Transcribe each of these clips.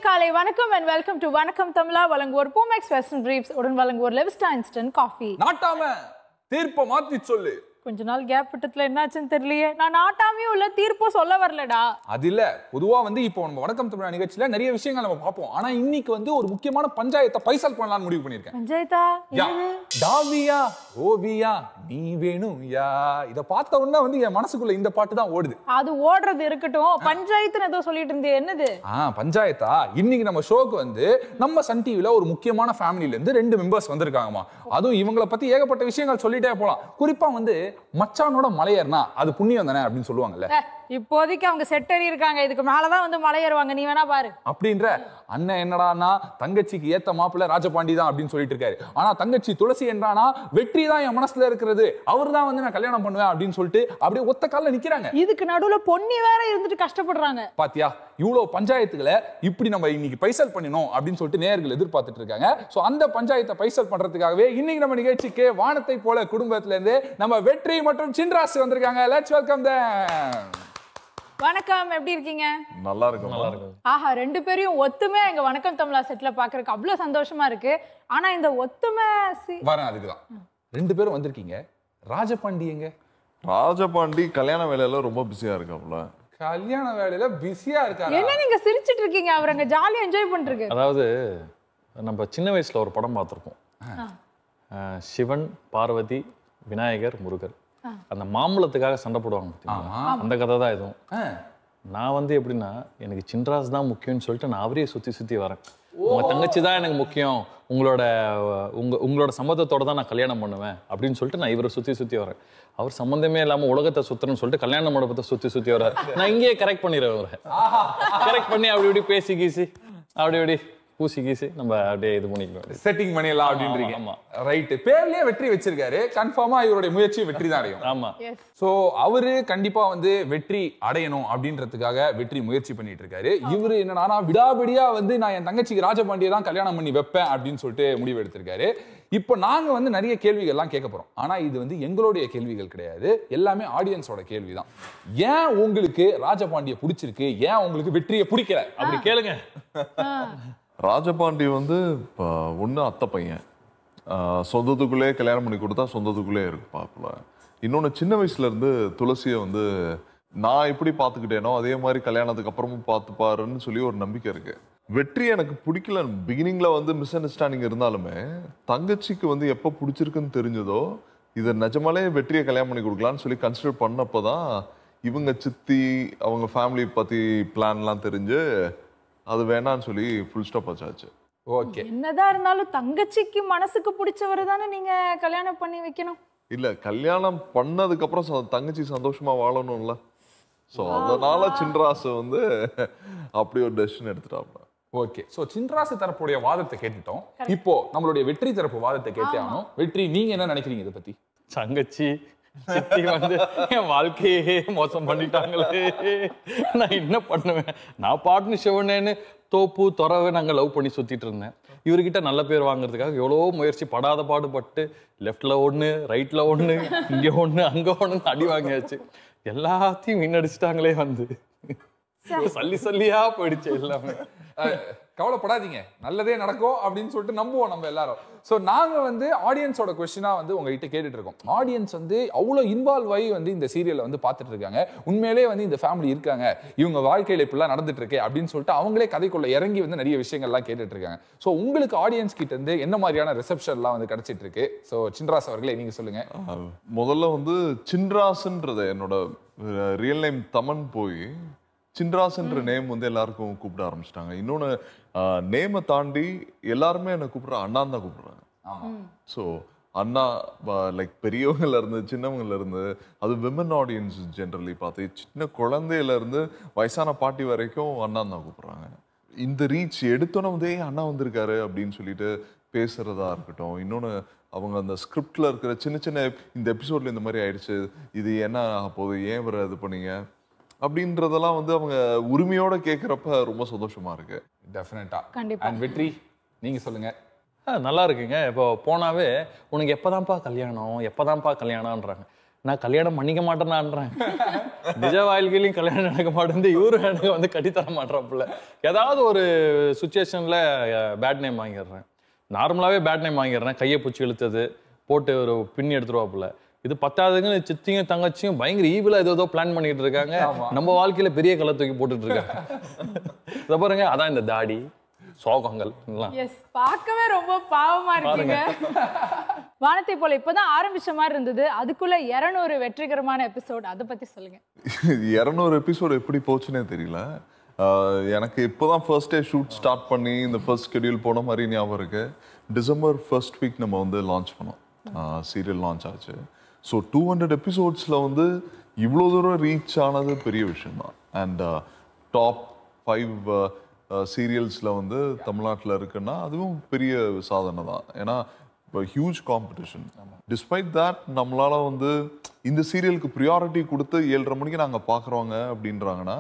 காலை வணக்கம் and welcome to வணக்கம் தமிழா வழங்குவோர் பூமெக்ஸ் வெஸ்டர்ன் பிரீப்ஸ் உடன் வழங்குவோர் லெவிஸ்டா இன்ஸ்டன்ட் காஃபி நாட்டாம தீர்ப்ப மாத்தி சொல்லு கொஞ்ச நாள் கேப் விட்டத்துல என்னாச்சுன்னு தெரியலையே நான் நாட்டாமையும் இல்ல தீர்ப்பும் சொல்ல வரலடா அது இல்ல பொதுவா வந்து இப்போ நம்ம வணக்கம் தமிழா நிகழ்ச்சியில நிறைய விஷயங்கள் நம்ம பார்ப்போம் ஆனா இன்னைக்கு வந்து ஒரு முக்கியமான பஞ்சாயத்தை பைசல் பண்ணலாம்னு முடிவு பண்ணிருக்கேன் பஞ்சாயத்தா யா. டாவியா ஓவியா நீ வேணும் யா இத பார்த்த உடனே வந்து என் மனசுக்குள்ள இந்த பாட்டு தான் ஓடுது அது ஓடுறது இருக்கட்டும் பஞ்சாயத்துன்னு ஏதோ சொல்லிட்டு இருந்தே என்னது ஆ பஞ்சாயத்தா இன்னைக்கு நம்ம ஷோக்கு வந்து நம்ம சன் டிவில ஒரு முக்கியமான ஃபேமிலில இருந்து ரெண்டு மெம்பர்ஸ் வந்திருக்காங்கம்மா அதுவும் இவங்கள பத்தி ஏகப்பட்ட விஷயங்கள் சொல்லிட்டே போலாம் குறிப்பா வந்து மச்சானோட மலையேறினா அது புண்ணியம் தானே அப்படின்னு சொல்லுவாங்கல்ல அஹ், இப்போதைக்கு அவங்க செட்டரி இருக்காங்க இதுக்கு மேலதான் வந்து மலை ஏறுவாங்க நீ வேணா பாரு அப்படின்ற அண்ணன் என்னடான்னா தங்கச்சிக்கு ஏத்த மாப்பிள்ள ராஜபாண்டி தான் அப்படின்னு சொல்லிட்டு இருக்காரு ஆனா தங்கச்சி துளசி என்றானா வெற்றி தான் என் மனசுல இருக்கிறது அவர் தான் வந்து நான் கல்யாணம் பண்ணுவேன் அப்படின்னு சொல்லிட்டு அப்படியே ஒத்த கால்ல நிக்கிறாங்க இதுக்கு நடுவுல பொன்னி வேற இருந்துட்டு கஷ்டப்படுறாங்க பாத்தியா இவ்வளவு பஞ்சாயத்துகளை இப்படி நம்ம இன்னைக்கு பைசல் பண்ணணும் அப்படின்னு சொல்லிட்டு நேயர்கள் எதிர்பார்த்துட்டு இருக்காங்க சோ அந்த பஞ்சாயத்தை பைசல் பண்றதுக்காகவே இன்னைக்கு நம்ம நிகழ்ச்சிக்கு வானத்தை போல குடும்பத்துல இருந்து நம்ம வெற்றி மற்றும் சின்ராஸ் வந்திருக்காங்க லெட்ஸ் வெல்கம் them வணக்கம் எப்படி இருக்கீங்க நல்லா இருக்கும் நல்லா இருக்கும் ஆஹா ரெண்டு பேரையும் ஒத்துமையா எங்க வணக்கம் தமிழா செட்ல பாக்குறதுக்கு அவ்வளவு சந்தோஷமா இருக்கு ஆனா இந்த ஒத்துமை சி- வரேன் அதுக்குதான் ரெண்டு பேரும் வந்திருக்கீங்க ராஜபாண்டி எங்க ராஜபாண்டி கல்யாண வேலையில ரொம்ப பிஸியா இருக்காப்ல கல்யாண வேலையில பிஸியா இருக்காரு என்ன நீங்க சிரிச்சிட்டு இருக்கீங்க அவர் அங்க ஜாலியா என்ஜாய் பண்ணிருக்கு அதாவது நம்ம சின்ன வயசுல ஒரு படம் பார்த்துருப்போம் அஹ் சிவன் பார்வதி விநாயகர் முருகர் அந்த மாம்பழத்துக்காக சண்டை போடுவாங்க பார்த்தீங்களா அந்த கதை தான் இதுவும் நான் வந்து எப்படின்னா எனக்கு சின்ராஸ் தான் முக்கியம்னு சொல்லிட்டு நான் அவரையே சுத்தி சுத்தி வரேன் உங்க தங்கச்சி தான் எனக்கு முக்கியம் உங்களோட அஹ், உங்க உங்களோட சம்மதத்தோட தான் நான் கல்யாணம் பண்ணுவேன் அப்படின்னு சொல்லிட்டு நான் இவரை சுத்தி சுத்தி வரேன் அவர் சம்மந்தமே இல்லாம உலகத்தை சுத்துறேன்னு சொல்லிட்டு கல்யாண மண்டபத்தை சுத்தி சுத்தி வர்றாரு நான் இங்கேயே கரெக்ட் பண்ணிடுவேன் அவரை கரெக்ட் பண்ணி அப்படி இப்படி பேசி கீசி அப்படி இப்படி பூசி கீசி நம்ம அப்படியே இது பண்ணிக்கலாம் செட்டிங் பண்ணிடலாம் அப்படின்றீங்க ஆமா. ரைட் பேர்லயே வெற்றி வச்சிருக்காரு கன்ஃபார்மா இவருடைய முயற்சி வெற்றி தான் அடையும் ஆமா எஸ் சோ அவரு கண்டிப்பா வந்து வெற்றி அடையணும் அப்படின்றதுக்காக வெற்றி முயற்சி பண்ணிட்டு இருக்காரு இவரு என்னன்னா விடாபிடியா வந்து நான் என் தங்கச்சிக்கு ராஜபாண்டியை தான் கல்யாணம் பண்ணி வைப்பேன் அப்படின்னு சொல்லிட்டு முடிவு எடுத்திருக்காரு இப்போ நாங்க வந்து நிறைய கேள்விகள்லாம் கேட்க போறோம் ஆனா இது வந்து எங்களுடைய கேள்விகள் கிடையாது எல்லாமே ஆடியன்ஸோட கேள்விதான் ஏன் உங்களுக்கு ராஜபாண்டியை பிடிச்சிருக்கு ஏன் உங்களுக்கு வெற்றியை பிடிக்கல அப்படி கேளுங்க ராஜபாண்டி வந்து இப்போ ஒன்று அத்தை பையன் ஆஹ் சொந்தத்துக்குள்ளே கல்யாணம் பண்ணி கொடுத்தா சொந்தத்துக்குள்ளே இருப்பாப்புல இன்னொன்று சின்ன வயசுல இருந்து துளசியை வந்து நான் எப்படி பார்த்துக்கிட்டேனோ அதே மாதிரி கல்யாணத்துக்கு அப்புறமும் பார்த்துப்பாருன்னு சொல்லி ஒரு நம்பிக்கை இருக்கு வெற்றி எனக்கு பிடிக்கல பிகினிங்ல வந்து மிஸ் அண்டர்ஸ்டாண்டிங் இருந்தாலுமே தங்கச்சிக்கு வந்து எப்போ பிடிச்சிருக்குன்னு தெரிஞ்சதோ இதை நிஜமாலே வெற்றியை கல்யாணம் பண்ணி கொடுக்கலான்னு சொல்லி கன்சிடர் பண்ணப்போ தான் இவங்க சித்தி அவங்க ஃபேமிலி பற்றி பிளான்லாம் தெரிஞ்சு அது வேணான்னு சொல்லி ஃபுல் ஸ்டாப் வச்சாச்சு ஓகே என்னதான் இருந்தாலும் தங்கச்சிக்கு மனசுக்கு பிடிச்சவரை தானே நீங்க கல்யாணம் பண்ணி வைக்கணும் இல்ல கல்யாணம் பண்ணதுக்கு அப்புறம் ச- தங்கச்சி சந்தோஷமா வாழணும்ல சோ அதனால சின்ராசு வந்து அப்படி ஒரு டெசிஷன் எடுத்துட்டாப்ல ஓகே சோ சின்ராசு தரப்புடைய வாதத்தை கேட்டுட்டோம் இப்போ நம்மளுடைய வெற்றி தரப்பு வாதத்தை கேட்டே ஆகணும் வெற்றி நீங்க என்ன நினைக்கிறீங்க இதை பத்தி தங்கச்சி சித்தி வந்து என் வாழ்க்கையே மோசம் பண்ணிட்டாங்களே நான் என்ன பண்ணுவேன் நான் பாட்டுன்னு சிவனேன்னு தோப்பு துறவை நாங்க லவ் பண்ணி சுத்திட்டு இருந்தேன் இவர்கிட்ட நல்ல பேர் வாங்குறதுக்காக எவ்வளவோ முயற்சி படாத பாடுபட்டு லெஃப்ட்ல ஒண்ணு ரைட்ல ஒண்ணு இங்க ஒண்ணு அங்க ஒண்ணு அடி வாங்கியாச்சு எல்லாத்தையும் வீணடிச்சிட்டாங்களே வந்து சல்லி சல்லியா போயிடுச்சு எல்லாமே அஹ், கவலைப்படாதீங்க நல்லதே நடக்கும் அப்படின்னு சொல்லிட்டு நம்புவோம் நம்ம எல்லாரும் ஸோ நாங்க வந்து ஆடியன்ஸோட கொஸ்டினா வந்து உங்ககிட்ட கேட்டுட்டு இருக்கோம் ஆடியன்ஸ் வந்து அவ்வளோ இன்வால்வ் ஆகி வந்து இந்த சீரியலை வந்து பார்த்துட்டு இருக்காங்க உண்மையிலே வந்து இந்த ஃபேமிலி இருக்காங்க இவங்க வாழ்க்கையில இப்படிலாம் நடந்துட்டு இருக்கு அப்படின்னு சொல்லிட்டு அவங்களே கதைக்குள்ள இறங்கி வந்து நிறைய விஷயங்கள்லாம் கேட்டுட்டு இருக்காங்க ஸோ உங்களுக்கு ஆடியன்ஸ் கிட்ட இருந்து என்ன மாதிரியான ரிசப்ஷன்லாம் வந்து கிடைச்சிட்டு இருக்கு ஸோ சின்ராஸ் அவர்களே நீங்க சொல்லுங்க அஹ் முதல்ல வந்து சின்ராசுன்றது என்னோட ரியல் நேம் தமன் போய் சின்ராசுன்ற நேம் வந்து எல்லாருக்கும் கூப்பிட ஆரம்பிச்சிட்டாங்க இன்னொன்று நேமை தாண்டி எல்லாருமே என்னை கூப்பிடுற அண்ணான் தான் கூப்பிடுறாங்க ஆமா ஸோ அண்ணா லைக் பெரியவங்கல இருந்து சின்னவங்கல இருந்து அது விமன் ஆடியன்ஸ் ஜென்ரலி பார்த்து சின்ன குழந்தையில இருந்து வயசான பாட்டி வரைக்கும் அண்ணா தான் கூப்பிடுறாங்க இந்த ரீச் எடுத்தோன்னே வந்து "ஏய், அண்ணா வந்திருக்காரு அப்படின்னு சொல்லிட்டு பேசுறதா இருக்கட்டும் இன்னொன்று அவங்க அந்த ஸ்கிரிப்ட்ல இருக்கிற சின்ன சின்ன இந்த எபிசோட்ல இந்த மாதிரி ஆயிடுச்சு இது என்ன ஆக போகுது ஏன் வர இது பண்ணீங்க அப்படின்றதெல்லாம் வந்து அவங்க உரிமையோட கேட்குறப்ப ரொம்ப சந்தோஷமா இருக்கு டெஃபினட்டா கண்டிப்பா. அண்ட் வெற்றி நீங்க சொல்லுங்க ஆ, நல்லா இருக்குங்க இப்போ போனாவே உனக்கு எப்போதான்ப்பா கல்யாணம் எப்போதான்ப்பா கல்யாணம்ன்றாங்க நான் கல்யாணம் பண்ணிக்க மாட்டேனான்றேன் நிஜ வாழ்க்கையிலையும் கல்யாணம் நடக்க மாட்டேங்குது இவரும் எனக்கு வந்து கட்டித்தர மாட்டேறாப்புல ஏதாவது ஒரு சுச்சுவேஷன்ல பேட் நேம் வாங்கிடுறேன் நார்மலாவே பேட் நேம் வாங்கிடுறேன் கையை பிடிச்சி இழுத்தது போட்டு ஒரு பின் எடுத்துருவாப்புல இது பத்தாவதுங்க சித்தியும் தங்கச்சியும் பயங்கர ஈவிலா ஏதோ ஏதோ பிளான் பண்ணிட்டு இருக்காங்க நம்ம வாழ்க்கையில பெரிய கலை தூக்கி போட்டுட்டு இருக்காங்க இதை பாருங்க அதான் இந்த தாடி சோகங்கள் எல்லாம் எஸ் பார்க்கவே ரொம்ப பாவமா இருக்கீங்க வானத்தை போல இப்பதான் ஆரம்பிச்ச மாதிரி இருந்தது அதுக்குள்ள 200 வெற்றிகரமான எபிசோட் அதை பத்தி சொல்லுங்க இரநூறு எபிசோடு எப்படி போச்சுன்னே தெரியல ஆஹ் எனக்கு இப்போதான் ஃபர்ஸ்ட் டே ஷூட் ஸ்டார்ட் பண்ணி இந்த ஃபர்ஸ்ட் ஸ்கெடியூல் போன மாதிரி ஞாபகம் இருக்கு டிசம்பர் ஃபர்ஸ்ட் வீக் நம்ம வந்து லான்ச் பண்ணோம் சீரியல் லான்ச் ஆச்சு ஸோ டூ ஹண்ட்ரட் எபிசோட்ஸில் வந்து இவ்வளோ தூரம் ரீச் ஆனது பெரிய விஷயம் தான் அண்ட் டாப் ஃபைவ் சீரியல்ஸில் வந்து தமிழ்நாட்டில் இருக்குன்னா அதுவும் பெரிய சாதனை தான் ஏன்னா இப்போ ஹியூஜ் காம்படிஷன் டிஸ்பைட் தட் நம்மளால வந்து இந்த சீரியலுக்கு ப்ரியாரிட்டி கொடுத்து ஏழரை மணிக்கு நாங்கள் பார்க்குறோங்க அப்படின்றாங்கன்னா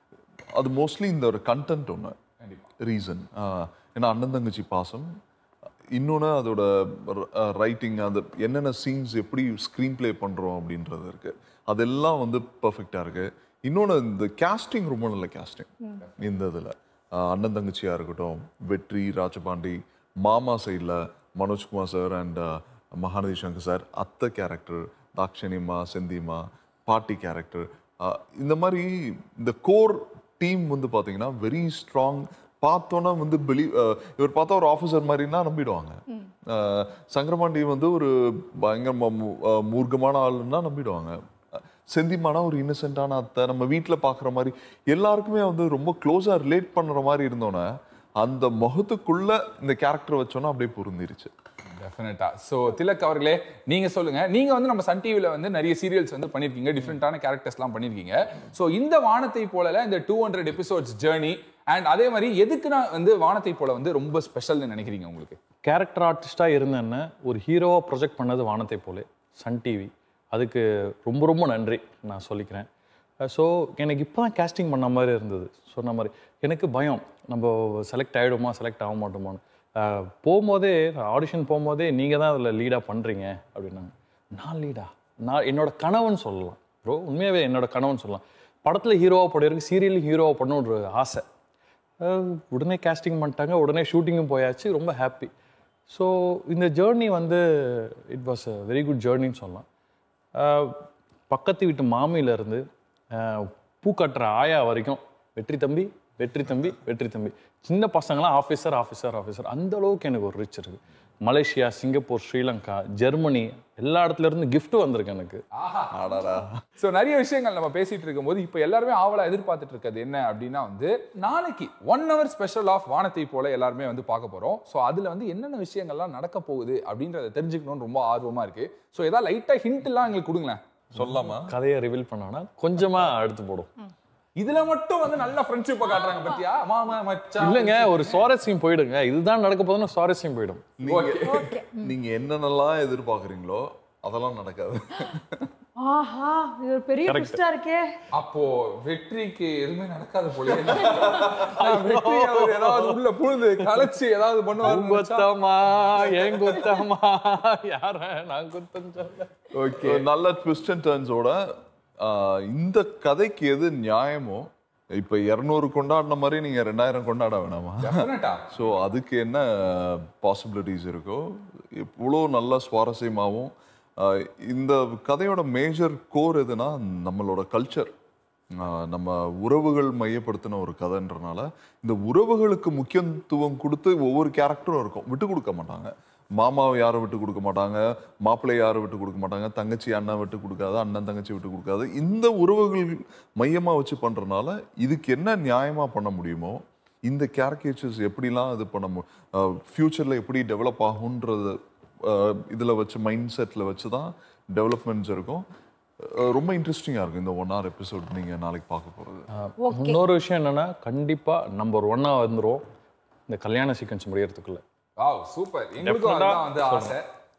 அது மோஸ்ட்லி இந்த ஒரு கண்டென்ட் ஒன்று ரீசன் ஏன்னா அண்ணன் தங்கச்சி பாசம் இன்னொன்று அதோட ரைட்டிங் அந்த என்னென்ன சீன்ஸ் எப்படி ஸ்க்ரீன் ப்ளே பண்ணுறோம் அப்படின்றது இருக்கு அதெல்லாம் வந்து பர்ஃபெக்டாக இருக்கு இன்னொன்று இந்த கேஸ்டிங் ரொம்ப நல்ல கேஸ்டிங் இந்த இதில் அண்ணன் தங்கச்சியாக இருக்கட்டும் வெற்றி ராஜபாண்டி மாமா சைடில் Manojkumar sir and Mahanadhi Shankar sir அத்தை கேரக்டர் தாக்ஷணிமா செந்திமா பாட்டி கேரக்டர் இந்த மாதிரி இந்த கோர் டீம் வந்து பார்த்தீங்கன்னா வெரி ஸ்ட்ராங் பார்த்தோன்னா வந்து பிலீ இவர் பார்த்தா ஒரு ஆஃபீஸர் மாதிரின்னா நம்பிடுவாங்க அஹ், சங்கரபாண்டி வந்து ஒரு பயங்கர ம- மு- அஹ், மூர்க்கமான ஆளுன்னா நம்பிடுவாங்க செந்திமானா ஒரு இன்னசென்ட்டான அத்தை நம்ம வீட்டில் பார்க்குற மாதிரி எல்லாருக்குமே வந்து ரொம்ப க்ளோஸாக ரிலேட் பண்ணுற மாதிரி இருந்தோன்னே அந்த முகத்துக்குள்ள இந்த கேரக்டர் வச்சோன்னா அப்படியே பொருந்திருச்சு டெஃபினட்டா ஸோ திலக் அவர்களே நீங்க சொல்லுங்க நீங்க வந்து நம்ம சன் டிவில வந்து நிறைய சீரியல்ஸ் வந்து பண்ணிருக்கீங்க டிஃப்ரெண்டான கேரக்டர்ஸ்லாம் பண்ணிருக்கீங்க ஸோ இந்த வானத்தை போலல இந்த two hundred episodes journey and அதே மாதிரி எதுக்கு நான் வந்து வானத்தை போல வந்து ரொம்ப ஸ்பெஷல்னு நினைக்கிறீங்க உங்களுக்கு கேரக்டர் ஆர்டிஸ்டாக இருந்தேன்னு ஒரு ஹீரோவாக ப்ரொஜெக்ட் பண்ணது வானத்தை போலே சன் டிவி அதுக்கு ரொம்ப ரொம்ப நன்றி நான் சொல்லிக்கிறேன் ஸோ எனக்கு இப்போ தான் கேஸ்டிங் பண்ண மாதிரி இருந்தது சொன்ன மாதிரி எனக்கு பயம் நம்ம செலக்ட் ஆகிடுமா செலக்ட் ஆக மாட்டோமான்னு அஹ், போகும்போதே ஆடிஷன் போகும்போதே நீங்கள் தான் அதில் லீடாக பண்ணுறீங்க அப்படின்னாங்க நான் லீடா நான் என்னோட கனவுன்னு சொல்லலாம் ப்ரோ உண்மையாகவே என்னோட கனவுன்னு சொல்லலாம் படத்தில் ஹீரோவாக படம் சீரியல் ஹீரோவாக பண்ணணும் ஒரு ஆசை அஹ் உடனே casting பண்ணிட்டாங்க உடனே ஷூட்டிங்கும் போயாச்சு ரொம்ப ஹாப்பி ஸோ இந்த ஜேர்னி வந்து it was a very good ஜேர்னின்னு சொல்லலாம் அஹ் பக்கத்து வீட்டு மாமியிலேருந்து பூ கட்டுற ஆயா வரைக்கும் வெற்றி தம்பி வெற்றி தம்பி வெற்றி தம்பி சின்ன பசங்களாம் ஆஃபீஸர் ஆஃபீஸர் ஆஃபீஸர் அந்த அளவுக்கு எனக்கு ஒரு ரிச் இருக்கு மலேசியா சிங்கப்பூர் ஸ்ரீலங்கா ஜெர்மனி எல்லா இடத்துல இருந்து gift வந்திருக்கு எனக்கு ஆடாடா ஸோ நிறைய விஷயங்கள் நம்ம பேசிட்டு இருக்கும்போது இப்போ எல்லாருமே ஆவலா எதிர்பார்த்துட்டு இருக்கிறது என்ன அப்படின்னா வந்து நாளைக்கு ஒன் ஹவர் ஸ்பெஷல் ஆஃப் வானத்தை போல எல்லாருமே வந்து பார்க்க போறோம் ஸோ அதுல வந்து என்னென்ன விஷயங்கள்லாம் நடக்க போகுது அப்படின்றத தெரிஞ்சுக்கணும்னு ரொம்ப ஆர்வமா இருக்கு ஸோ ஏதாவது லைட்டா ஹிண்ட் எல்லாம் எங்களுக்கு கொடுங்களேன் சொல்லாமா கதையை ரிவீல் பண்ணோன்னா கொஞ்சமா எடுத்து போடும் இதுல மட்டும் வந்து நல்ல ஃப்ரெண்ட்ஷிப்பை காட்டுறாங்க பத்தியா மாமா மச்சான் இல்லைங்க ஒரு சுவாரஸ்யம் போயிடுங்க இதுதான் நடக்க போதுன்னு சுவாரஸ்யம் போயிடும் நீங்க நீங்க என்னென்னலாம் எதிர்பார்க்குறீங்களோ அதெல்லாம் நடக்காது ஆஹா இது ஒரு பெரிய ட்விஸ்டா இருக்கே அப்போ வெற்றிக்கு எதுவுமே நடக்காத போல வெற்றி அவர் ஏதாவது உள்ள புழுந்து கலைச்சு ஏதாவது பண்ணுவாரு குத்தமா ஏன் குத்தமா யார நான் குத்தம் சொல்ல ஓகே நல்ல ட்விஸ்ட் அண்ட் டர்ன்ஸோட இந்த கதைக்கு எது நியாயமோ இப்போ இரநூறு கொண்டாடின மாதிரி நீங்க ரெண்டாயிரம் கொண்டாட வேணாமா டெஃபினட்டா ஸோ அதுக்கு என்ன பாசிபிலிட்டிஸ் இருக்கோ இவ்வளோ நல்ல சுவாரஸ்யமாகவும் ஆஹ் இந்த கதையோட மேஜர் கோர் எதுனா நம்மளோட கல்ச்சர் நம்ம உறவுகள் மையப்படுத்தின ஒரு கதைன்றனால இந்த உறவுகளுக்கு முக்கியத்துவம் கொடுத்து ஒவ்வொரு கேரக்டரும் இருக்கும் விட்டு கொடுக்க மாட்டாங்க மாமாவை யாரும் விட்டு கொடுக்க மாட்டாங்க மாப்பிள்ளை யாரும் விட்டு கொடுக்க மாட்டாங்க தங்கச்சி அண்ணன் விட்டு கொடுக்காது அண்ணன் தங்கச்சி விட்டு கொடுக்காது இந்த உறவுகள் மையமா வச்சு பண்றதுனால இதுக்கு என்ன நியாயமா பண்ண முடியுமோ இந்த கேரக்டர்ஸ் எப்படிலாம் இது பண்ண மு ஃப்யூச்சரில் எப்படி டெவலப் ஆகுன்றது அஹ், இதுல வச்சு மைண்ட் செட்டில் வச்சு தான் டெவலப்மெண்ட்ஸ் இருக்கும் அஹ், ரொம்ப இன்ட்ரெஸ்டிங்காக இருக்கும் இந்த ஒன் ஹவர் எபிசோட் நீங்கள் நாளைக்கு பார்க்க போகிறது இன்னொரு விஷயம் என்னன்னா கண்டிப்பா நம்பர் ஒன்னா வந்துரும் இந்த கல்யாண சீக்வன்ஸ் முடியறதுக்குள்ள வாவ் சூப்பர் எங்களுக்கும் Definitely அதுதான் வந்து ஆசை ஆமா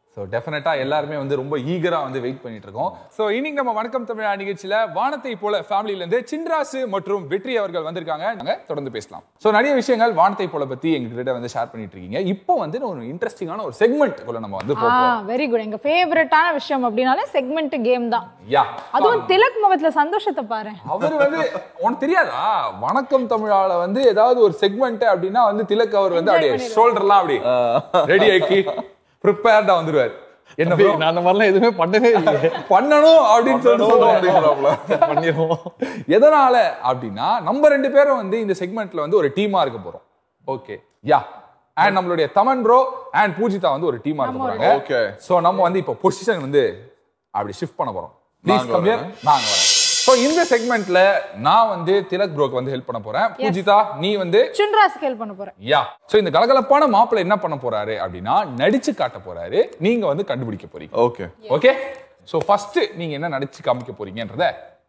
ஸோ டெஃபினட்டா எல்லாருமே வந்து ரொம்ப ஈகரா வந்து வெயிட் பண்ணிட்டு இருக்கோம் ஸோ இன்னைக்கு நம்ம வணக்கம் தமிழா நிகழ்ச்சியில வானத்தை போல ஃபேமிலில இருந்து சின்ராசு மற்றும் வெற்றி அவர்கள் வந்திருக்காங்க நாங்க தொடர்ந்து பேசலாம் ஸோ நிறைய விஷயங்கள் வானத்தை போல பத்தி எங்ககிட்ட வந்து ஷேர் பண்ணிட்டு இருக்கீங்க இப்போ வந்து ஒரு இன்ட்ரெஸ்டிங்கான ஒரு செக்மெண்ட் குள்ள நம்ம வந்து ஆ போகிறோம் வெரி குட் எங்க ஃபேவரட்டான விஷயம் அப்படின்னாலே செக்மெண்ட் கேம் தான் யா அதுவும் திலக் முகத்துல சந்தோஷத்தை பாரு அவர் வந்து உனக்கு தெரியாதா வணக்கம் தமிழால வந்து ஏதாவது ஒரு செக்மெண்ட் அப்படின்னா வந்து திலக் அவர் வந்து அப்படியே ஷோல்டர்லாம் அப்படி ரெடி ஆக்கி ப்ரிப்பேர்டா வந்துருவார் என்ன தம்பி, bro? நான் அந்த மாதிரிலாம் எதுவுமே பண்ணவே இல்லையே பண்ணணும் அப்படின்னு சொல்லி சொல்றாரு. அப்படிங்கிறாப்புல. பண்ணிடுவோம் எதனால அப்படின்னா நம்ம ரெண்டு பேரும் வந்து இந்த செக்மெண்ட்ல வந்து ஒரு டீமா இருக்க போறோம் ஓகே யா அண்ட் நம்மளுடைய தமன் ப்ரோ அண்ட் பூஜிதா வந்து ஒரு டீமா இருக்க போறாங்க Okay. சோ நம்ம வந்து இப்போ பொசிஷன் வந்து அப்படி ஷிஃப்ட் பண்ண போறோம் ப்ளீஸ் நாங்க கம் ஹியர் நாங்க வரேன் சோ இந்த செக்மெண்ட்ல நான் வந்து திலக் ப்ரோக்கு வந்து ஹெல்ப் பண்ண போறேன் பூஜிதா நீ வந்து சின்ராஸ் கேள் பண்ண போறேன் யா சோ இந்த கலகலப்பான மாப்பிள்ளை என்ன பண்ண போறாரு அப்படின்னா நடிச்சு காட்ட போறாரு நீங்க வந்து கண்டுபிடிக்க போறீங்க ஓகே ஓகே சோ ஃபர்ஸ்ட் நீங்க என்ன நடிச்சு காமிக்க போறீங்கன்றத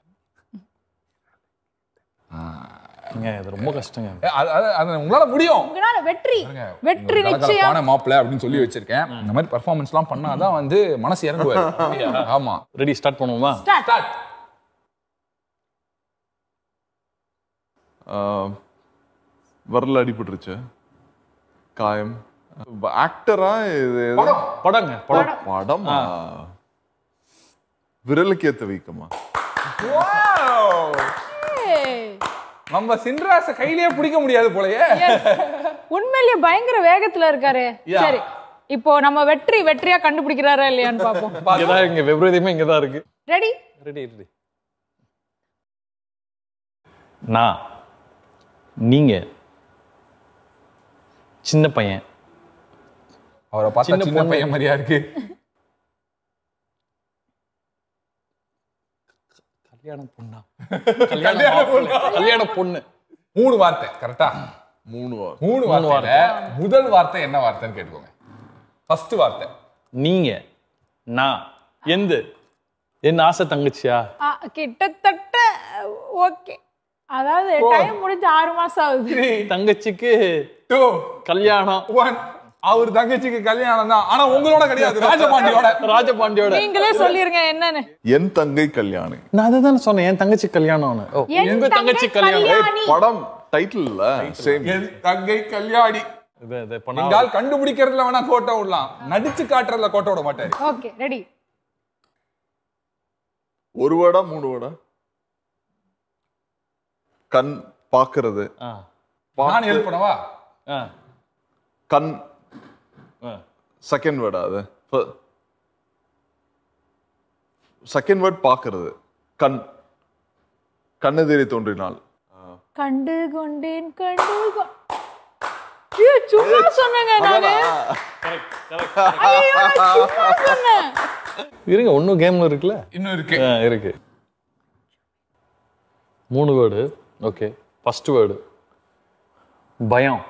ஏங்க, இது ரொம்ப கஷ்டங்க ஏ, அது- அது- அது உங்களால முடியும் உங்களால வெற்றி வெற்றி நிச்சயம் கலகலப்பான மாப்பிள்ளை அப்படின்னு சொல்லி வச்சிருக்கேன் இந்த மாதிரி பர்ஃபார்மன்ஸ் எல்லாம் பண்ணாதான் வந்து மனசு இறங்குவாரு ஆமா ரெடி ஸ்டார்ட் பண்ணுவோமா ஸ்டார்ட் ஆஹ், விரல் அடிபட்டுருச்சு காயம் ஆக்டரா இது எது? படம். படங்க படம் படமா விரலுக்கு ஏத்த வீக்கமா நம்ம சின்ராச கையிலேயே பிடிக்க முடியாது போலயே உண்மையிலேயே பயங்கர வேகத்துல இருக்காரு சரி இப்போ நம்ம வெற்றி வெற்றியா கண்டுபிடிக்கிறாரா இல்லையான்னு பாப்போம் இங்கதான் இங்க விபரீதமே இங்கதான் இருக்கு ரெடி ரெடி ரெடி நான் நீங்க சின்ன பையன் அவரை பார்த்தா சின்ன சின்ன பொண்ணு. பையன் மாதிரியா இருக்கு கல்யாண பொண்ணா கல்யாண மாப்பிள்ளை. கல்யாண பொண்ணு மூணு வார்த்தை கரெக்டா மூணு வாரம் மூணு வார்த்தை முதல் வார்த்தை என்ன வார்த்தைன்னு கேட்டுக்கோங்க ஃபர்ஸ்ட் வார்த்தை நீங்க நான் எந்த என் ஆசை தங்கச்சியா ஆ, கிட்டத்தட்ட ஓகே அதாவது டைம் முடிஞ்சு ஆறு மாசம் ஆகுது தங்கச்சிக்கு டூ கல்யாணம் ஒன் அவர் தங்கச்சிக்கு கல்யாணம் தான் ஆனா உங்களோட கிடையாது ராஜபாண்டியோட ராஜபாண்டியோட நீங்களே சொல்லிருங்க என்னன்னு என் தங்கை கல்யாணி நான் அதை தானே சொன்னேன் என் தங்கச்சி கல்யாணம்னு ஓ, என் உங்க தங்கச்சி தங்கை கல்யாணம் கல்யாணி. படம் டைட்டில் இல்ல சேம் என் தங்கை கல்யாணி இது இது இப்ப நான் எங்கால் கண்டுபிடிக்கிறதுல வேணா கோட்டை விடலாம் நடிச்சு காட்டுறதுல கோட்டை விட மாட்டாரு ஓகே ரெடி ஒரு வேடா மூணு வேடா கண் பாக்குறது ஆ, நான் ஹெல்ப் பண்ணவா ஆ, கண் ஆ. செகண்ட் வேர்டா அது செகண்ட் வேர்ட் பாக்குறது கண் கண்ணெதிரே தோன்றினால் கண்டு கொண்டேன் கண்டு கொ- ஐயோ, சும்மா சொன்னேங்க நானு ஐயோ, நான் சும்மா சொன்னேன் இருங்க இன்னும் கேம்ல இருக்குல்ல இன்னும் இருக்கு ஆ, இருக்கு மூணு வேர்டு ஓகே ஃபர்ஸ்ட் வேர்டு பயம்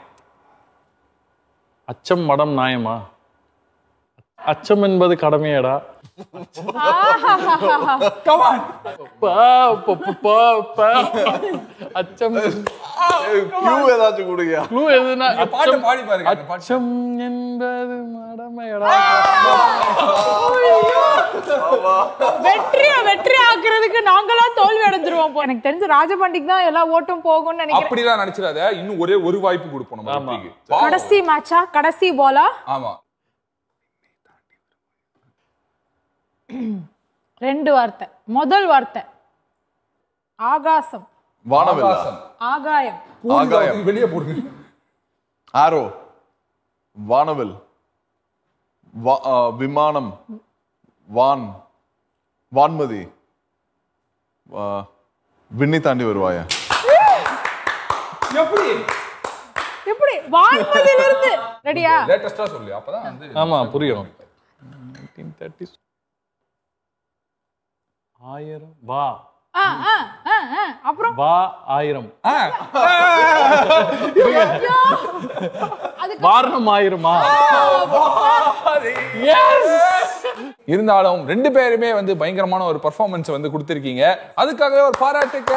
அச்சம் மடம் நியாயமா அச்சம் என்பது கடமையடா கமான் பா, ப, ப, ப, ப. அச்சம் கியூ ஏதாச்சும் கொடுங்க clue எதுனா பாட்டு அச்சம் பாடி பாருங்க அந்த பாட்டு. அச்சம் என்பது மடமையடா வெற்றிய வெற்றி ஆக்குறதுக்கு நாங்களா தோல்வி அடைஞ்சிருவோம் போ. எனக்கு தெரிஞ்சு ராஜபாண்டிக்கு தான் எல்லா ஓட்டும் போகும்னு நினைக்கிறேன் அப்படிலாம் நடிச்சிடாத இன்னும் ஒரே ஒரு வாய்ப்பு கொடுப்போம் நம்ம ஆமா. வெற்றிக்கு. பாவம். கடைசி மேட்சா கடைசி பாலா ஆமா ரெண்டு வார்த்தை முதல் வார்த்தை ஆகாசம் வானவில் ஆகாசம் ஆகாயம் ஆகாயம். வெளியே போடுங்க ஆரோ வானவில் வா- ஆ, விமானம் வான் வான்மதி ஆ, விண்ணை தாண்டி வருவாயா எப்படி எப்படி வான்மதியில இருந்து ரெடியா லேட்டஸ்டா சொல்லு அப்பதான் வந்து ஆமா புரியும் 1930s. ஆயிரம் வா ஆ, ஆ, ஆ, ஆ. அப்புறம் வா ஆயிரம் ஆ, அதுக்கு வாரணம் ஆயிரமா இருந்தாலும் ரெண்டு பேருமே வந்து பயங்கரமான ஒரு பெர்ஃபார்மன்ஸ் வந்து கொடுத்திருக்கீங்க அதுக்காகவே ஒரு பாராட்டுக்க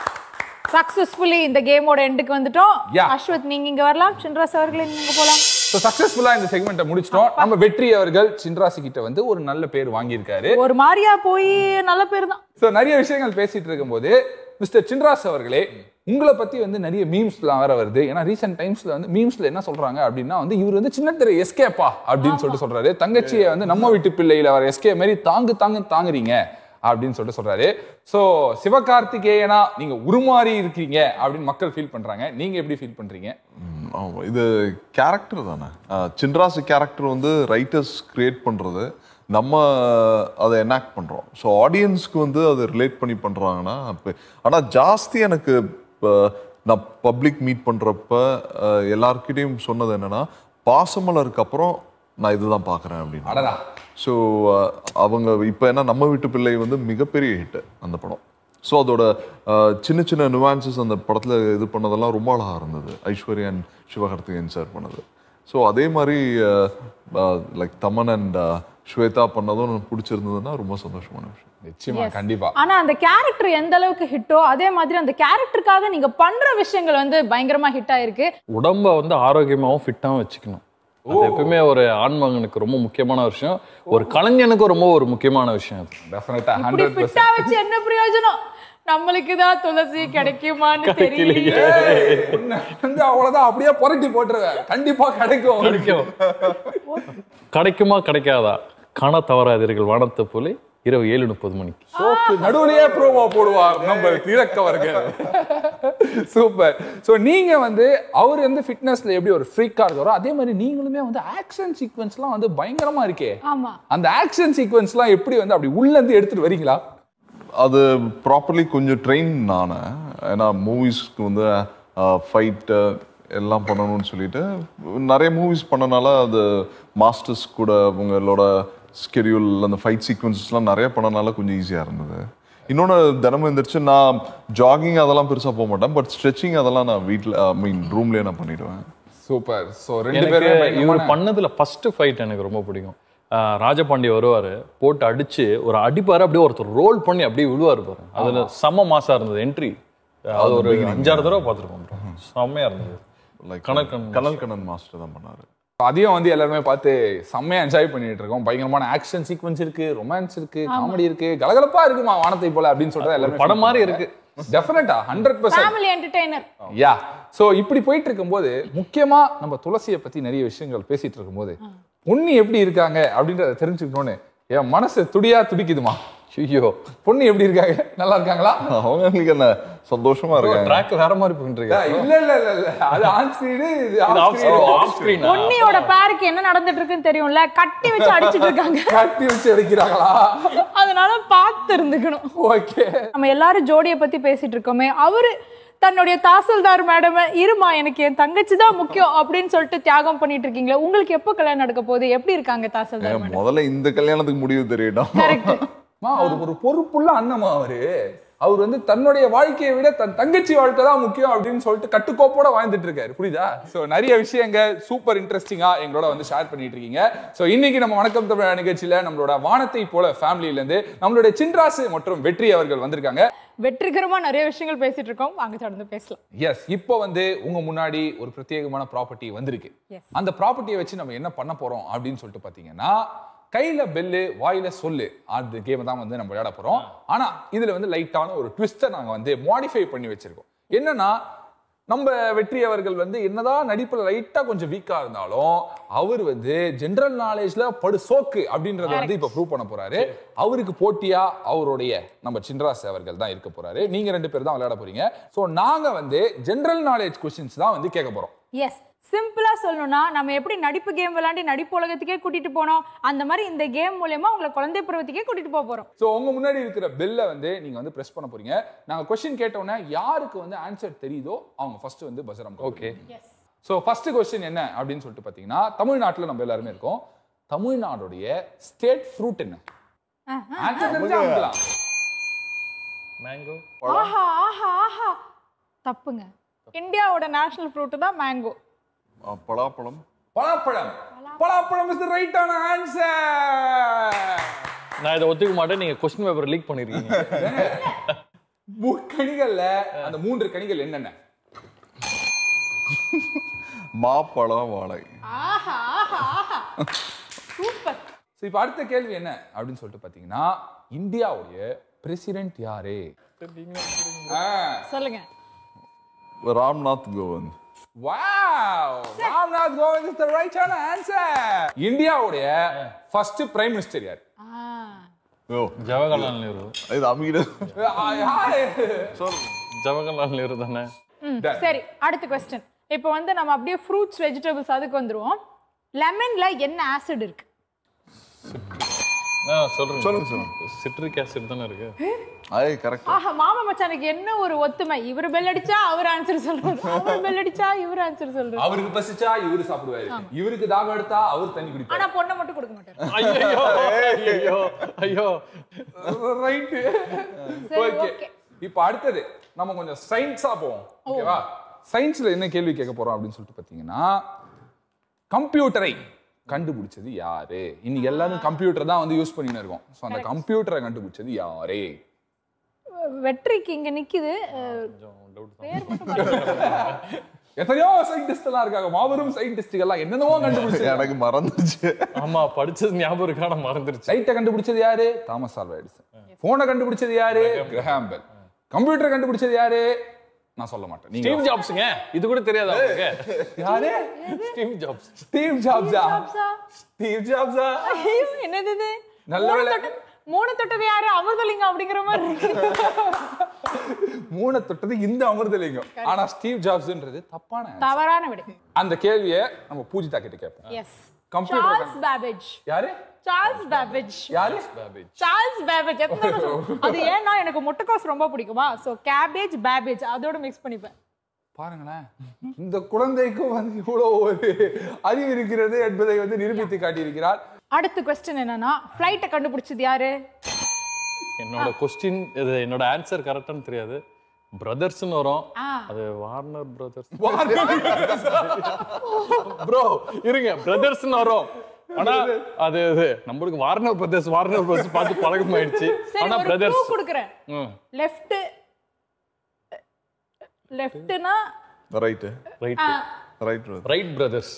சக்சஸ்ஃபுல்லி இந்த கேமோட எண்டுக்கு வந்துட்டோம் Yeah. அஸ்வத் நீங்க இங்க வரலாம் சின்ராஸ் அவர்களே நீங்க போலாம் ஸோ சக்ஸஸ்ஃபுல்லா இந்த செக்மெண்ட்டை முடிச்சிட்டோம் நம்ம வெற்றி அவர்கள் சின்ராசி கிட்ட வந்து ஒரு நல்ல பேர் வாங்கியிருக்காரு ஒரு மாதிரியா போய் நல்ல பேர் தான் ஸோ நிறைய விஷயங்கள் பேசிட்டு இருக்கும்போது மிஸ்டர் சின்ராஸ் அவர்களே உங்களை பத்தி வந்து நிறைய மீம்ஸ்லாம் வேற வருது ஏன்னா ரீசெண்ட் டைம்ஸ்ல வந்து மீம்ஸ்ல என்ன சொல்றாங்க அப்படின்னா வந்து இவர் வந்து சின்ன திரை எஸ்கேப்பா அப்படின்னு சொல்லிட்டு சொல்றாரு தங்கச்சியை வந்து நம்ம வீட்டு பிள்ளையில வர எஸ்கே மாதிரி தாங்கு தாங்கு தாங்குறீங்க அப்படின்னு சொல்லிட்டு சொல்றாரு ஸோ சிவகார்த்திகேயனா நீங்க உருமாறி இருக்கீங்க அப்படின்னு மக்கள் ஃபீல் பண்றாங்க நீங்க எப்படி ஃபீல் பண்றீங்க ம், ஆமா இது கேரக்டர் தானே அஹ், சின்ராசு கேரக்டர் வந்து ரைட்டர்ஸ் கிரியேட் பண்றது நம்ம அதை எனாக்ட் பண்றோம் ஸோ ஆடியன்ஸ்க்கு வந்து அதை ரிலேட் பண்ணி பண்றாங்கன்னா அப்போ ஆனால் ஜாஸ்தி எனக்கு இப்போ நான் பப்ளிக் மீட் பண்றப்ப அஹ், எல்லார்கிட்டயும் சொன்னது என்னன்னா பாசமலருக்கு அப்புறம் நான் இதுதான் பார்க்குறேன் அப்படின்னு அடடா ஸோ அவங்க இப்போ என்ன நம்ம வீட்டு பிள்ளை வந்து மிகப்பெரிய ஹிட் அந்த படம் ஸோ அதோட அஹ், சின்ன சின்ன நுவான்சஸ் அந்த படத்தில் இது பண்ணதெல்லாம் ரொம்ப அழகாக இருந்தது ஐஸ்வர்யன் சிவகார்த்திகேயன் சார் பண்ணது ஸோ அதே மாதிரி லைக் தமன் அண்ட் ஸ்வேதா பண்ணதும் எனக்கு பிடிச்சிருந்ததுன்னா ரொம்ப சந்தோஷமான விஷயம் நிச்சயமா Yes. கண்டிப்பா ஆனா அந்த கேரக்டர் எந்த அளவுக்கு ஹிட்டோ அதே மாதிரி அந்த கேரக்டருக்காக நீங்க பண்ற விஷயங்கள் வந்து பயங்கரமா ஹிட் ஆயிருக்கு உடம்ப வந்து ஆரோக்கியமாகவும் ஃபிட்டாகவும் வச்சுக்கணும் அது எப்பவுமே ஒரு ஆண்மகனுக்கு ரொம்ப முக்கியமான விஷயம் ஒரு கலைஞனுக்கு ரொம்ப ஒரு முக்கியமான விஷயம் அது டெஃபினட்டா இப்படி ஹண்ட்ரட் ஃபிட்டா வச்சு என்ன பிரயோஜனம் நம்மளுக்கு தான் துளசி கிடைக்குமான்னு தெரியல வந்து அவ்வளவுதான் அப்படியே புரட்டி போட்டுருவேன் கண்டிப்பா கிடைக்கும் கிடைக்கும் கிடைக்குமா கிடைக்காதா காண தவறாதீர்கள் வானத்தை போல இரவு ஏழு முப்பது மணிக்கு சோக்கு நடுவுலயே ப்ரோமோ போடுவார் நம்ம திரக்கவர்கள் சூப்பர் சோ நீங்க வந்து அவர் வந்து ஃபிட்னஸ்ல எப்படி ஒரு ஃப்ரீக்கா இருக்காரோ அதே மாதிரி நீங்களுமே வந்து ஆக்ஷன் சீக்வன்ஸ்லாம் வந்து பயங்கரமா இருக்கே ஆமா அந்த ஆக்ஷன் சீக்வன்ஸ்லாம் எப்படி வந்து அப்படி உள்ள இருந்து எடுத்துட்டு வரீங்களா அது ப்ராப்பர்லி கொஞ்சம் ட்ரெயின் நான் ஏன்னா மூவிஸ்க்கு வந்து ஃபைட்டு எல்லாம் பண்ணணும்னு சொல்லிட்டு நிறைய மூவிஸ் பண்ணனால அது மாஸ்டர்ஸ் கூட உங்களோட ஸ்கெடியூல் அந்த ஃபைட் சீக்வன்சஸ்லாம் நிறைய பண்ணனால கொஞ்சம் ஈஸியாக இருந்தது இன்னொன்று தினமும் எந்திரிச்சு நான் ஜாகிங் அதெல்லாம் பெருசாக போக மாட்டேன் பட் ஸ்ட்ரெச்சிங் அதெல்லாம் நான் வீட்டில் ஐ மீன் ரூம்லேயே நான் பண்ணிடுவேன் சூப்பர் சோ ரெண்டு எனக்கு பேரும் இவர் பயங்கரமான- பண்ணதுல ஃபர்ஸ்ட் ஃபைட் எனக்கு ரொம்ப பிடிக்கும் ஆஹ் ராஜபாண்டி வருவாரு போட்டு அடிச்சு ஒரு அடிப்பாரு அப்படியே ஒருத்தர் ரோல் பண்ணி அப்படியே விழுவாரு பாருங்க அதுல செம்ம மாசா இருந்தது என்ட்ரி அது ஒரு அஞ்சாறு தடவை பார்த்துருக்கோம் bro. செம்மையா இருந்தது லைக் கனல் கண்ணன் கனல் கண்ணன் மாஸ்டர் தான் பண்ணாரு அதையும் வந்து எல்லாருமே பார்த்து செம்மையா என்ஜாய் பண்ணிட்டு இருக்கோம் பயங்கரமான ஆக்ஷன் சீக்வன்ஸ் இருக்கு ரொமான்ஸ் இருக்கு காமெடி இருக்கு கலகலப்பா இருக்குமா வானத்தை போல அப்படின்னு சொல்றது எல்லாரும் படம் மாதிரி இருக்கு definitely hundred percent family entertainer yeah so இப்படி போயிட்டு இருக்கும்போது முக்கியமா நம்ம துளசியை பத்தி நிறைய விஷயங்கள் பேசிட்டு இருக்கும்போது பொண்ணு எப்படி இருக்காங்க அப்படின்றத தெரிஞ்சுக்கணும்னு என் மனசு துடியா துடிக்குதுமா ஐயோ பொண்ணு எப்படி இருக்காங்க நல்லா இருக்காங்களா அவங்களுக்கு என்ன சந்தோஷமா இருக்காங்க ட்ராக் வேற மாதிரி போயிட்டு இல்ல இருக்கு இல்ல இல்ல இல்ல அது ஆன் ஸ்கிரீன் இது இது ஆஃப் ஸ்கிரீன் ஆஃப் ஸ்கிரீன் பொன்னியோட பேருக்கு என்ன நடந்துட்டு இருக்குன்னு தெரியும்ல கட்டி வச்சு அடிச்சிட்டு இருக்காங்க கட்டி வச்சு அடிக்கிறாங்களா அதனால பார்த்து இருந்துக்கணும் ஓகே நம்ம எல்லாரும் ஜோடியை பத்தி பேசிட்டு இருக்கோமே அவரு தன்னுடைய தாசில்தார் மேடம் இருமா எனக்கு என் தங்கச்சி தான் முக்கியம் அப்படின்னு சொல்லிட்டு தியாகம் பண்ணிட்டு இருக்கீங்களே உங்களுக்கு எப்போ கல்யாணம் நடக்க போகுது எப்படி இருக்காங்க தாசில்தார் மேடம் முதல்ல இந்த கல்யாணத்துக்கு முடிவு தெரியட்டும் கரெக்ட் மா அவர் ஒரு பொறுப்புள்ள அண்ணமா அவரு அவர் வந்து தன்னுடைய வாழ்க்கையை விட தன் தங்கச்சி வாழ்க்கை தான் முக்கியம் அப்படின்னு சொல்லிட்டு கட்டுக்கோப்போட வாழ்ந்துட்டு இருக்காரு புரியுதா சோ நிறைய விஷயங்கள் சூப்பர் இன்ட்ரெஸ்டிங்கா எங்களோட வந்து ஷேர் பண்ணிட்டு இருக்கீங்க சோ இன்னைக்கு நம்ம வணக்கம் தமிழ் நிகழ்ச்சியில நம்மளோட வானத்தை போல ஃபேமிலில இருந்து நம்மளுடைய சின்ராசு மற்றும் வெற்றி அவர்கள் வந்திருக்காங்க வெற்றிகரமா நிறைய விஷயங்கள் பேசிட்டு இருக்கோம் வாங்க தொடர்ந்து பேசலாம் எஸ் இப்போ வந்து உங்க முன்னாடி ஒரு பிரத்யேகமான ப்ராப்பர்ட்டி வந்திருக்கு Yes. அந்த ப்ராப்பர்ட்டியை வச்சு நம்ம என்ன பண்ண போறோம் அப்படின்னு சொல்லிட்டு பாத்தீங்கன்னா கையில பெல்லு வாயில சொல்லு அந்த கேம் தான் வந்து நம்ம விளையாட போறோம் ஆனா இதுல வந்து லைட்டான ஒரு ட்விஸ்ட்டை நாங்க வந்து மாடிஃபை பண்ணி வச்சிருக்கோம் என்னன்னா நம்ம வெற்றி அவர்கள் வந்து என்னதான் நடிப்புல லைட்டா கொஞ்சம் வீக்கா இருந்தாலும் அவர் வந்து ஜெனரல் நாலேஜ்ல படு சோக்கு அப்படின்றத வந்து இப்ப ப்ரூவ் பண்ண போறாரு அவருக்கு போட்டியா அவருடைய நம்ம சின்ராஸ் அவர்கள் தான் இருக்க போறாரு நீங்க ரெண்டு பேர் தான் விளையாட போறீங்க சோ நாங்க வந்து ஜெனரல் நாலேஜ் கொஸ்டின்ஸ் தான் வந்து கேட்க போறோம் எஸ் சிம்பிளா சொல்லணும்னா நம்ம எப்படி நடிப்பு கேம் விளையாடி நடிப்பு உலகத்துக்கே கூட்டிட்டு போனோம் அந்த மாதிரி இந்த கேம் மூலயமா உங்களை குழந்தை பருவத்துக்கே கூட்டிட்டு போக போறோம் சோ உங்க முன்னாடி இருக்கிற பெல்லை வந்து நீங்க வந்து பிரஸ் பண்ண போறீங்க நாங்க கொஸ்டின் கேட்டோன்னே யாருக்கு வந்து ஆன்சர் தெரியுதோ அவங்க ஃபர்ஸ்ட் வந்து பசரம் ஓகே சோ ஃபர்ஸ்ட் கொஸ்டின் என்ன அப்படின்னு சொல்லிட்டு பாத்தீங்கன்னா தமிழ்நாட்டுல நம்ம எல்லாருமே இருக்கோம் தமிழ்நாடுடைய ஸ்டேட் ஃப்ரூட் என்ன ஆன்சர் தெரிஞ்சா அமுக்கலாம். மேங்கோ ஆஹா ஆஹா ஆஹா தப்புங்க இந்தியாவோட நேஷனல் ஃப்ரூட் தான் மேங்கோ அஹ் பலாப்பழம் பலாப்பழம் பலாப்பழம் இஸ் த ரைட்டான ஆன்சர் நான் இதை ஒத்துக்க மாட்டேன் நீங்க கொஸ்டின் பேப்பர் லீக் பண்ணிருக்கீங்க கனிகள்ல அந்த மூன்று கனிகள் என்னென்ன மாப்பழம் வாழை ஆஹா ஆஹா ஆஹா சூப்பர் ஸோ இப்போ அடுத்த கேள்வி என்ன அப்படின்னு சொல்லிட்டு பார்த்தீங்கன்னா இந்தியாவுடைய பிரசிடென்ட் யாரு ஆ சொல்லுங்க Ramnath Kovind wow Ramnath Kovind is the ரைட்டான ஆன்சர் இந்தியாவுடைய ஃபர்ஸ்ட் பிரைம் மினிஸ்டர் யார் ஆ ஓ ஜவஹர்லால் நேரு இது அமிகிட ஆ, யாரு ஜவஹர்லால் நேரு தானே ம், சரி அடுத்த கொஸ்டின் இப்போ வந்து நம்ம அப்படியே ஃப்ரூட்ஸ் வெஜிடபிள்ஸ் அதுக்கு வந்துருவோம் லெமன்ல என்ன ஆசிட் இருக்கு ஆ சொல்றேன் சொல்லுங்க சொல்லுங்க சிட்ரிக் ஆசிட் தானே இருக்கு அது கரெக்ட் ஆஹா மாமா மச்சானுக்கு என்ன ஒரு ஒத்துமை இவர் பெல் அடிச்சா அவர் ஆன்சர் சொல்றாரு அவர் பெல் அடிச்சா இவர் ஆன்சர் சொல்றாரு அவருக்கு பசிச்சா இவரு சாப்பிடுவாரு இவருக்கு தாகம் எடுத்தா அவர் தண்ணி குடிப்பாரு ஆனா பொண்ணை மட்டும் கொடுக்க மாட்டாரு ஐயோ ஐயோ ஐயோ ரைட் சரி, ஓகே okay. இப்போ அடுத்தது நம்ம கொஞ்சம் சயின்ஸா போவோம் ஓகேவா சயின்ஸ்ல என்ன கேள்வி கேட்க போறோம் அப்படின்னு சொல்லிட்டு பாத்தீங்கன்னா கம்ப்யூட்டரை கண்டுபிடிச்சது யாரு இன்னைக்கு எல்லாரும் கம்ப்யூட்டர் தான் வந்து யூஸ் பண்ணின்னு இருக்கோம் ஸோ அந்த கம்ப்யூட்டரை கண்டுபிடிச்சது யாரு வெற்றிக்கு இங்க நிக்குது அஹ், கொஞ்சம் டவுட் தான் பேர் மட்டும் பாருங்க. எத்தனையோ சயின்டிஸ்ட் எல்லாம் இருக்காங்க மாபெரும் சயின்டிஸ்ட் எல்லாம் என்னென்னவோ கண்டுபிடிச்சு எனக்கு மறந்துச்சு ஆமா படிச்சது ஞாபகம் இருக்கா நான் மறந்துருச்சு லைட்டை கண்டுபிடிச்சது யாரு தாமஸ் ஆல்வா எடிசன் போனை கண்டுபிடிச்சது யாரு கிரஹாம் பெல் கம்ப்யூட்டர் கண்டுபிடிச்சது யாரு நான் சொல்ல மாட்டேன் நீங்க ஸ்டீவ் ஜாப்ஸுங்க இது கூட தெரியாதா உங்களுக்கு யாரு ஸ்டீவ் ஜாப்ஸ் ஸ்டீவ் ஜாப்ஸா ஜாப்ஸா? ஸ்டீவ் ஜாப்ஸா ஐயோ, என்னது இது நல்ல மூணு வேளை. தொட்ட- மூணு தொட்டது யாரு அமிர்தலிங்கம் அப்படிங்கிற மாதிரி இருக்கு மூணை தொட்டது இந்த அமிர்தலிங்கம் ஆனா ஸ்டீவ் ஜாப்ஸ்ன்றது தப்பான answer. தவறான விடை அந்த கேள்வியை நம்ம பூஜிதா கிட்ட கேட்போம் எஸ் Computer சார்ல்ஸ் பேபேஜ் யாரு சார்ல்ஸ் பேபேஜ் யாரு சார்ல்ஸ் பேபேஜ் எத்தனை தடவை சொல்றது? அது ஏன்னா எனக்கு முட்டைக்கோஸ் ரொம்ப பிடிக்குமா சோ கேபேஜ் பேபேஜ் அதோட மிக்ஸ் பண்ணிப்பேன் பாருங்களேன் இந்த குழந்தைக்கும் வந்து இவ்வளவு ஒரு அறிவு இருக்கிறது என்பதை வந்து நிரூபித்து காட்டியிருக்கிறார் அடுத்த கொஸ்டின் என்னன்னா ஃப்ளைட்டை கண்டுபிடிச்சது யாரு என்னோட கொஸ்டின் இது என்னோட ஆன்சர் கரெக்டானு தெரியாது பிரதர்ஸ்னு வரும் ஆ. அது வார்னர் பிரதர்ஸ் ப்ரோ இருங்க பிரதர்ஸ்னு வரும் ஆனா அது அது நம்மளுக்கு வார்னர் பிரதர்ஸ் வார்னர் பிரதர்ஸ் பார்த்து பழக்கமாயிடுச்சு சரி ஆனா ஒரு க்ளூ பிரதர்ஸ் கொடுக்குறேன் லெஃப்ட் லெஃப்ட்னா right right right right brothers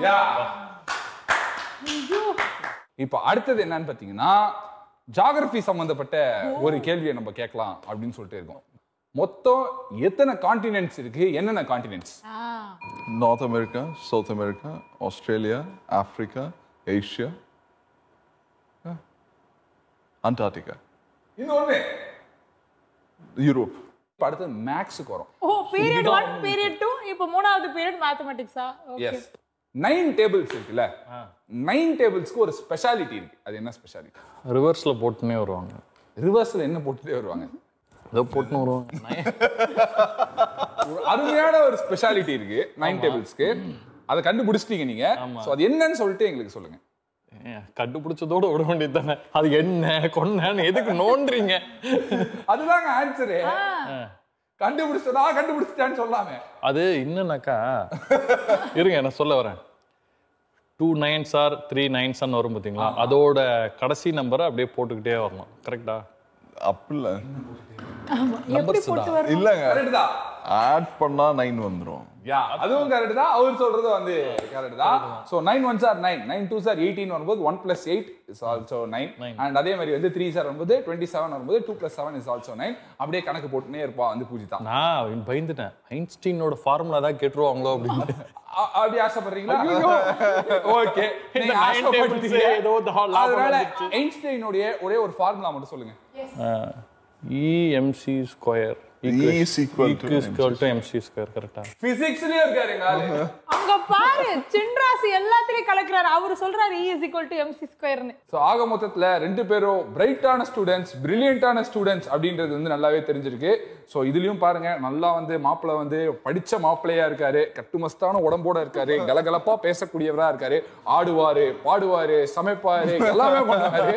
இப்போ அடுத்தது என்னன்னு பாத்தீங்கன்னா ஜாகிரபி சம்பந்தப்பட்ட ஒரு கேள்வியை நம்ம கேட்கலாம் அப்படின்னு சொல்லிட்டு இருக்கோம் மொத்தம் எத்தனை கான்டினென்ட்ஸ் இருக்கு என்னென்ன continents North America South America Australia Africa Asia Antarctica இன்னொன்னு யூரோப் இப்போ அடுத்தது மேக்ஸுக்கு வரும் ஓ பீரியட் ஒன் பீரியட் டூ இப்போ மூணாவது பீரியட் மேத்தமெட்டிக்ஸா ஓகே எஸ் நைன் டேபிள்ஸ் இருக்குல்ல நைன் டேபிள்ஸ்க்கு ஒரு ஸ்பெஷாலிட்டி இருக்கு அது என்ன ஸ்பெஷாலிட்டி ரிவர்ஸ்ல போட்டுனே வருவாங்க ரிவர்ஸ்ல என்ன போட்டுட்டே வருவாங்க ஏதோ போட்டுன்னு வருவாங்க ஒரு அருமையான ஒரு ஸ்பெஷாலிட்டி இருக்கு நைன் டேபிள்ஸ்க்கு அதை கண்டுபிடிச்சிட்டீங்க நீங்க சோ அது என்னன்னு சொல்லிட்டு எங்களுக்கு சொல்லுங்க ஏன், கண்டுபிடிச்சதோட விட வேண்டியது தானே அது என்ன கொன்னேன்னு எதுக்கு நோண்டுறீங்க அதுதாங்க ஆன்சரு கண்டுபிடிச்சதா கண்டுபிடிச்சிட்டான்னு சொல்லாமே அது என்னன்னாக்கா இருங்க நான் சொல்ல வரேன் two nines are three nines வரும் பார்த்தீங்களா அதோட கடைசி நம்பரை அப்படியே போட்டுக்கிட்டே வரணும் கரெக்டா அப்படில்ல எப்படி போட்டு வரும் இல்லைங்க கரெக்ட் தான் ஆட் பண்ணா நைன் வந்துரும் யா அதுவும் கரெக்ட் தான் அவர் சொல்றது வந்து கரெக்ட் தான் so nine one sir nine nine two sir eighteen வரும்போது one plus eight is also nine and அதே மாதிரி வந்து த்ரீ சார் வரும்போது டுவெண்ட்டி செவன் வரும்போது two plus seven is also nine அப்படியே கணக்கு போட்டுனே இருப்பா வந்து பூஜிதா நான் பயந்துட்டேன் ஐன்ஸ்டீனோட ஃபார்முலா தான் கேட்டுருவாங்களோ அப்படின்னு அ- அப்படி ஆசைப்படுறீங்களா ஓகே இந்த nine tables ஏ ஏதோ ஒரு லாபம் அதனால வந்துச்சு. ஐன்ஸ்டைனுடைய ஒரே ஒரு ஃபார்முலா மட்டும் சொல்லுங்க EMC square E is equal to equal to MC square கரெக்டா பிசிக்ஸ்லயே இருக்காரு எங்க ஆளு அங்க பாரு சின்ராசி எல்லாத்துலயும் கலக்குறாரு அவரு சொல்றாரு E is equal to MC ஸ்கொயர்னு ஸோ ஆக மொத்தத்துல ரெண்டு பேரும் பிரைட்டான ஸ்டூடெண்ட்ஸ் பிரில்லியண்டான ஸ்டூடெண்ட்ஸ் அப்படின்றது வந்து நல்லாவே தெரிஞ்சிருக்கு ஸோ இதுலயும் பாருங்க நல்லா வந்து மாப்பிள்ளை வந்து படிச்ச மாப்பிள்ளையா இருக்காரு கட்டுமஸ்தான உடம்போட இருக்காரு கலகலப்பா பேசக்கூடியவரா இருக்காரு ஆடுவாரு பாடுவாரு சமைப்பாரு எல்லாமே பண்ணுவாரு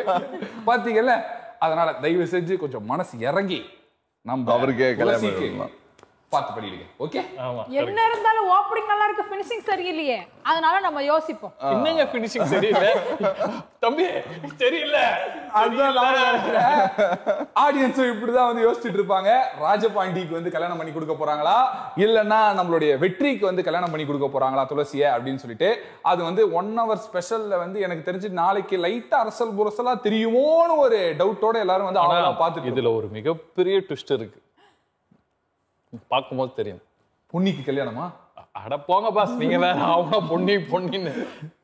பாத்தீங்கல்ல அதனால தயவு செஞ்சு கொஞ்சம் மனசு இறங்கி நம்ம அவருக்கே கல்யாணம் துளசிக்கு பண்ணிடலாம். பார்த்து பண்ணிடுங்க ஓகே ஆமா என்ன இருந்தாலும் ஓப்பனிங் நல்லா இருக்கு ஃபினிஷிங் சரியில்லையே அதனால நம்ம யோசிப்போம் என்னங்க ஃபினிஷிங் சரியில்லை தம்பி சரியில்லை அதுதான் ஆடியன்ஸும் இப்படிதான் வந்து யோசிச்சுட்டு இருப்பாங்க ராஜபாண்டிக்கு வந்து கல்யாணம் பண்ணி கொடுக்க போறாங்களா இல்லைன்னா நம்மளுடைய வெற்றிக்கு வந்து கல்யாணம் பண்ணி கொடுக்க போறாங்களா துளசிய அப்படின்னு சொல்லிட்டு அது வந்து ஒன் ஹவர் ஸ்பெஷல்ல வந்து எனக்கு தெரிஞ்சு நாளைக்கு லைட்டா அரசல் புரசலா தெரியுமோன்னு ஒரு டவுட்டோட எல்லாரும் வந்து ஆனா ஆவலா பார்த்துட்டு இதுல ஒரு மிகப்பெரிய ட்விஸ்ட் இருக்கு பார்க்கும்போது தெரியும் பொன்னிக்கு கல்யாணமா அட போங்க பாஸ் நீங்க வேற அவங்க பொன்னி பொன்னின்னு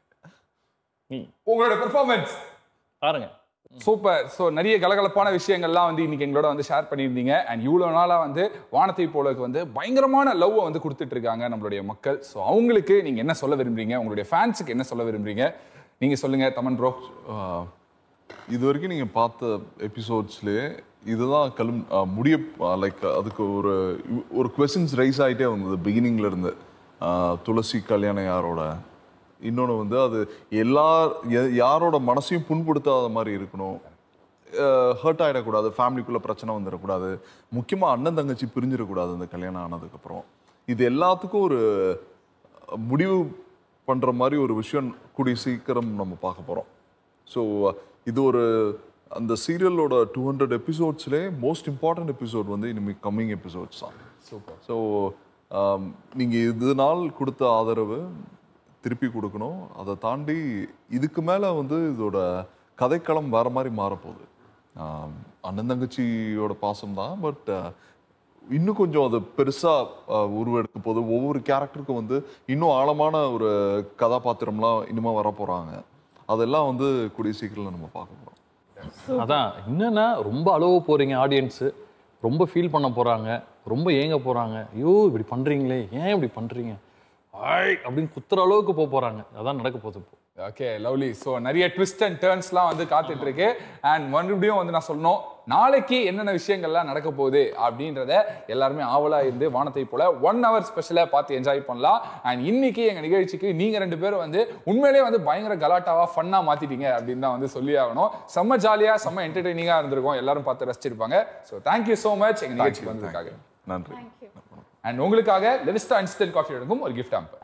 நீ உங்களோட பெர்ஃபார்மன்ஸ் பாருங்க சூப்பர் ஸோ நிறைய கலகலப்பான விஷயங்கள்லாம் வந்து இன்னைக்கு எங்களோட வந்து ஷேர் பண்ணியிருந்தீங்க அண்ட் இவ்வளோ நாளாக வந்து வானத்தை போலக்கு வந்து பயங்கரமான லவ்வை வந்து கொடுத்துட்டு இருக்காங்க நம்மளுடைய மக்கள் ஸோ அவங்களுக்கு நீங்கள் என்ன சொல்ல விரும்புறீங்க உங்களுடைய ஃபேன்ஸுக்கு என்ன சொல்ல விரும்புறீங்க நீங்கள் சொல்லுங்க தமன் ப்ரோ ஆஹ், இது வரைக்கும் நீங்கள் பார்த்த எபிசோட்ஸ்லேயே இதுதான் கலும் ஆஹ், முடிய லைக் அதுக்கு ஒரு ஒரு கொஸ்டின்ஸ் ரைஸ் ஆகிட்டே வந்தது பிகினிங்ல இருந்து ஆஹ், துளசி கல்யாணம் யாரோட இன்னொன்று வந்து அது எல்லா எ- யாரோட மனசையும் புண்படுத்தாத மாதிரி இருக்கணும் ஹர்ட் ஆகிடக்கூடாது ஃபேமிலிக்குள்ளே பிரச்சனை வந்துடக்கூடாது முக்கியமாக அண்ணன் தங்கச்சி பிரிஞ்சிடக்கூடாது இந்த கல்யாணம் ஆனதுக்கப்புறம் இது எல்லாத்துக்கும் ஒரு முடிவு பண்ணுற மாதிரி ஒரு விஷயம் கூடிய சீக்கிரம் நம்ம பார்க்க போகிறோம் ஸோ இது ஒரு அந்த சீரியலோட டூ ஹண்ட்ரட் எபிசோட்ஸ்லேயே மோஸ்ட் இம்பார்ட்டன்ட் எபிசோட் வந்து இனிமேல் கம்மிங் எபிசோட்ஸ் தான் சூப்பர் ஸோ நீங்கள் இது நாள் கொடுத்த ஆதரவு திருப்பி கொடுக்கணும் அதை தாண்டி இதுக்கு மேலே வந்து இதோட கதைக்களம் வேற மாதிரி மாறப்போகுது ஆம், அண்ணன் தங்கச்சியோட பாசம் தான் பட் இன்னும் கொஞ்சம் அது பெருசாக உருவெடுக்க போகுது ஒவ்வொரு கேரக்டருக்கும் வந்து இன்னும் ஆழமான ஒரு கதாபாத்திரம்லாம் இனிமே வர போகிறாங்க அதெல்லாம் வந்து கூடிய சீக்கிரம் நம்ம பார்க்க போகிறோம் அதான் என்னன்னா ரொம்ப அழுவ போறீங்க ஆடியன்ஸ் ரொம்ப ஃபீல் பண்ண போறாங்க ரொம்ப ஏங்க போறாங்க ஐயோ இப்படி பண்றீங்களே ஏன் இப்படி பண்றீங்க ஆய் அப்படின்னு குத்துற அளவுக்கு போக போறாங்க அதான் நடக்க போகுது இப்போ ஓகே லவ்லி ஸோ நிறைய ட்விஸ்ட் அண்ட் டேர்ன்ஸ்லாம் வந்து காத்துட்டு இருக்கு அண்ட் மறுபடியும் வந்து நான் சொல்லணும் நாளைக்கு என்னென்ன விஷயங்கள்லாம் நடக்க போகுது அப்படின்றத எல்லாருமே ஆவலா இருந்து வானத்தை போல ஒன் ஹவர் ஸ்பெஷலாக பார்த்து என்ஜாய் பண்ணலாம் அண்ட் இன்னைக்கு எங்க நிகழ்ச்சிக்கு நீங்க ரெண்டு பேரும் வந்து உண்மையிலேயே வந்து பயங்கர கலாட்டாவா ஃபன்னா மாத்திட்டீங்க அப்படின்னு தான் வந்து சொல்லி ஆகணும் செம்ம ஜாலியா செம்ம என்டர்டைனிங்கா இருந்திருக்கும் எல்லாரும் பார்த்து ரசிச்சிருப்பாங்க ஸோ தேங்க்யூ ஸோ மச் எங்க நிகழ்ச்சிக்கு வந்ததுக்காக நன்றி அண்ட் உங்களுக்காக லெவிஸ்டா இன்ஸ்டன்ட் காஃபி எடுக்கும் ஒரு கிஃப்ட் ஆம்பர்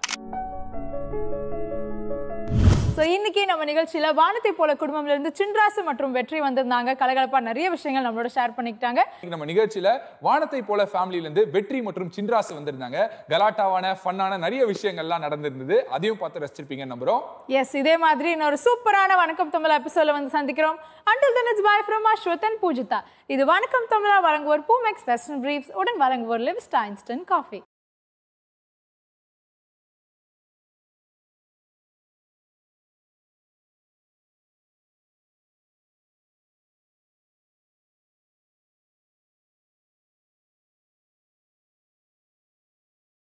ஸோ இன்னைக்கு நம்ம நிகழ்ச்சியில வானத்தை போல குடும்பம்ல இருந்து சின்ராசு மற்றும் வெற்றி வந்திருந்தாங்க கலகலப்பா நிறைய விஷயங்கள் நம்மளோட ஷேர் பண்ணிக்கிட்டாங்க இன்னைக்கு நம்ம நிகழ்ச்சியில வானத்தை போல ஃபேமிலில இருந்து வெற்றி மற்றும் சின்ராசு வந்திருந்தாங்க கலாட்டாவான ஃபன்னான நிறைய விஷயங்கள்லாம் நடந்திருந்தது அதையும் பார்த்து ரசிச்சிருப்பீங்க நம்புறோம் எஸ் இதே மாதிரி இன்னொரு சூப்பரான வணக்கம் தமிழ் எபிசோட்ல வந்து சந்திக்கிறோம் until then it's bye from Ashwath and Poojitha இது வணக்கம் தமிழா வழங்குவோர் பூமெக்ஸ் வெஸ்டர்ன் பிரீஃப்ஸ் உடன் வழங்குவோர் லிவ்ஸ்டா இன்ஸ்டன்ட் காஃபி